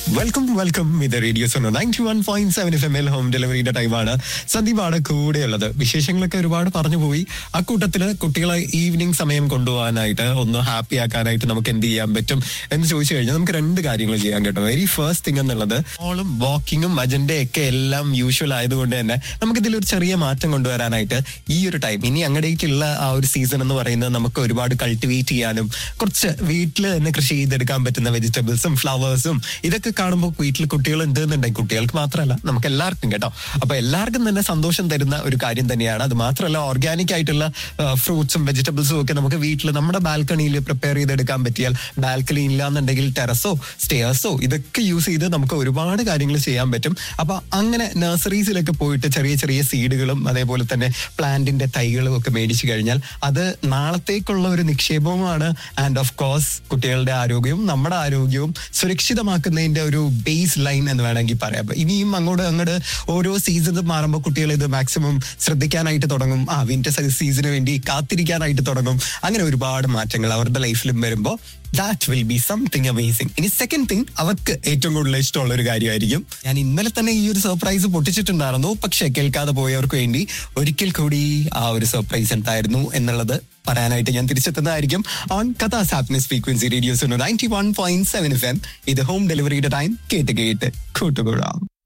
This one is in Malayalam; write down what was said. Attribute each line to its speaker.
Speaker 1: വെൽക്കം വെൽക്കം ഇത് radio Suno ninety one point seven F M എൽ ഹോം ഡെലിവറിയുടെ ടൈമാണ് സന്ദീപാണ് കൂടെയുള്ളത് വിശേഷങ്ങളൊക്കെ ഒരുപാട് പറഞ്ഞു പോയി ആ കൂട്ടത്തില് കുട്ടികളെ ഈവനിങ് സമയം കൊണ്ടുപോകാനായിട്ട് ഒന്ന് ഹാപ്പി ആക്കാനായിട്ട് നമുക്ക് എന്ത് ചെയ്യാൻ പറ്റും എന്ന് ചോദിച്ചു കഴിഞ്ഞാൽ നമുക്ക് രണ്ട് കാര്യങ്ങൾ ചെയ്യാൻ കേട്ടോ വെരി ഫസ്റ്റ് തിങ് എന്നുള്ളത് ഓളും വാക്കിങ്ങും അജണ്ട ഒക്കെ എല്ലാം യൂഷ്വൽ ആയതുകൊണ്ട് തന്നെ നമുക്ക് ഇതിലൊരു ചെറിയ മാറ്റം കൊണ്ടുവരാനായിട്ട് ഈ ഒരു ടൈം ഇനി അങ്ങടേക്കുള്ള ആ ഒരു സീസൺ എന്ന് പറയുന്നത് നമുക്ക് ഒരുപാട് കൾട്ടിവേറ്റ് ചെയ്യാനും കുറച്ച് വീട്ടിൽ തന്നെ കൃഷി ചെയ്തെടുക്കാൻ പറ്റുന്ന വെജിറ്റബിൾസും ഫ്ലവേഴ്സും ഇതൊക്കെ കാണുമ്പോൾ വീട്ടിൽ കുട്ടികൾ ഉണ്ടെന്നുണ്ടെങ്കിൽ കുട്ടികൾക്ക് മാത്രമല്ല നമുക്ക് എല്ലാവർക്കും കേട്ടോ അപ്പൊ എല്ലാവർക്കും തന്നെ സന്തോഷം തരുന്ന ഒരു കാര്യം തന്നെയാണ് അത് മാത്രമല്ല ഓർഗാനിക് ആയിട്ടുള്ള ഫ്രൂട്ട്സും വെജിറ്റബിൾസും ഒക്കെ നമുക്ക് വീട്ടിൽ നമ്മുടെ ബാൽക്കണിയിൽ പ്രിപ്പയർ ചെയ്തെടുക്കാൻ പറ്റിയാൽ ബാൽക്കണി ഇല്ലാന്നുണ്ടെങ്കിൽ ടെറസോ സ്റ്റെയർസോ ഇതൊക്കെ യൂസ് ചെയ്ത് നമുക്ക് ഒരുപാട് കാര്യങ്ങൾ ചെയ്യാൻ പറ്റും അപ്പൊ അങ്ങനെ നഴ്സറീസിലൊക്കെ പോയിട്ട് ചെറിയ ചെറിയ സീഡുകളും അതേപോലെ തന്നെ പ്ലാന്റിന്റെ തൈകളും ഒക്കെ മേടിച്ചു കഴിഞ്ഞാൽ അത് നാളത്തേക്കുള്ള ഒരു നിക്ഷേപവുമാണ് ആൻഡ് ഓഫ് കോഴ്സ് കുട്ടികളുടെ ആരോഗ്യവും നമ്മുടെ ആരോഗ്യവും സുരക്ഷിതമാക്കുന്നതിന്റെ ഒരു ബേസ് ലൈൻ എന്ന് വേണമെങ്കിൽ പറയാം അപ്പൊ ഇനിയും അങ്ങോട്ട് അങ്ങോട്ട് ഓരോ സീസൺ മാറുമ്പോൾ കുട്ടികൾ ഇത് മാക്സിമം ശ്രദ്ധിക്കാനായിട്ട് തുടങ്ങും ആ വിന്റർ സീസണിന് വേണ്ടി കാത്തിരിക്കാനായിട്ട് തുടങ്ങും അങ്ങനെ ഒരുപാട് മാറ്റങ്ങൾ അവരുടെ ലൈഫിലും വരുമ്പോൾ that will be something amazing ഇനി സെക്കൻഡ് തിങ് അവർക്ക് ഏറ്റവും കൂടുതൽ ഇഷ്ടമുള്ള ഒരു കാര്യമായിരിക്കും ഞാൻ ഇന്നലെ തന്നെ ഈ ഒരു സർപ്രൈസ് പൊട്ടിച്ചിട്ടുണ്ടായിരുന്നു പക്ഷെ കേൾക്കാതെ പോയവർക്ക് വേണ്ടി ഒരിക്കൽ കൂടി ആ ഒരു സർപ്രൈസ് ഉണ്ടായിരുന്നു എന്നുള്ളത് പറയാനായിട്ട് ഞാൻ തിരിച്ചെത്തുന്നതായിരിക്കും ഓൺ കഥാസ് happiness frequency radio's ninety one point seven F M ഇത് ഹോം ഡെലിവറിയുടെ ടൈം കേട്ട് കേട്ട് കൂട്ടുകൂടാം